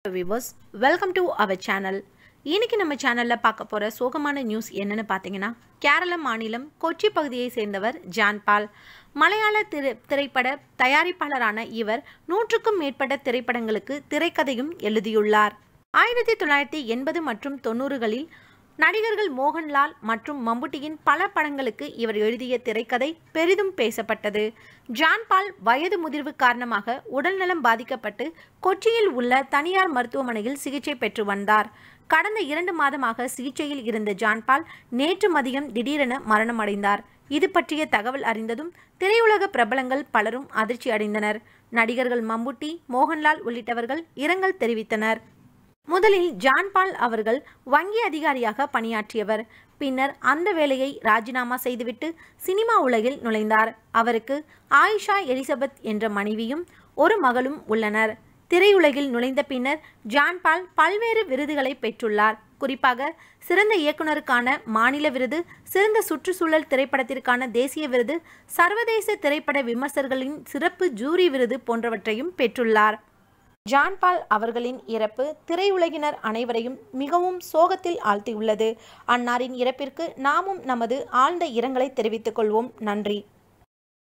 viewers welcome to our channel இன்னைக்கு நம்ம சேனலில் பார்க்க போகிற சோகமான நியூஸ் என்னன்னு பார்த்தீங்கன்னா கேரள மாநிலம் கொச்சி பகுதியை சேர்ந்தவர் ஜான் பால் மலையாள திரை திரைப்பட தயாரிப்பாளரான இவர் நூற்றுக்கும் மேற்பட்ட திரைப்படங்களுக்கு திரைக்கதையும் எழுதியுள்ளார் ஆயிரத்தி தொள்ளாயிரத்தி எண்பது மற்றும் தொண்ணூறுகளில் நடிகர்கள் மோகன்லால் மற்றும் மம்புட்டியின் பல படங்களுக்கு இவர் எழுதிய திரைக்கதை பெரிதும் பேசப்பட்டது ஜான் பால் வயது முதிர்வு காரணமாக உடல்நலம் பாதிக்கப்பட்டு கொச்சியில் உள்ள தனியார் மருத்துவமனையில் சிகிச்சை பெற்று வந்தார் கடந்த இரண்டு மாதமாக சிகிச்சையில் இருந்த ஜான்பால் நேற்று மதியம் திடீரென மரணமடைந்தார் இது பற்றிய தகவல் அறிந்ததும் திரையுலக பிரபலங்கள் பலரும் அதிர்ச்சி அடைந்தனர் நடிகர்கள் மம்புட்டி மோகன்லால் உள்ளிட்டவர்கள் இரங்கல் தெரிவித்தனர் முதலில் ஜான்பால் அவர்கள் வங்கி அதிகாரியாக பணியாற்றியவர் பின்னர் அந்த வேலையை ராஜினாமா செய்துவிட்டு சினிமா உலகில் நுழைந்தார் அவருக்கு ஆயிஷா எலிசபெத் என்ற மனைவியும் ஒரு மகளும் உள்ளனர் திரையுலகில் நுழைந்த பின்னர் ஜான்பால் பல்வேறு விருதுகளை பெற்றுள்ளார் குறிப்பாக சிறந்த இயக்குனருக்கான மாநில விருது சிறந்த சுற்றுச்சூழல் திரைப்படத்திற்கான தேசிய விருது சர்வதேச திரைப்பட விமர்சகர்களின் சிறப்பு ஜூரி விருது போன்றவற்றையும் பெற்றுள்ளார் ஜான்பால் அவர்களின் இறப்பு திரையுலகினர் அனைவரையும் மிகவும் சோகத்தில் ஆழ்த்தியுள்ளது அன்னாரின் இறப்பிற்கு நாமும் நமது ஆழ்ந்த இரங்கலை தெரிவித்துக் கொள்வோம் நன்றி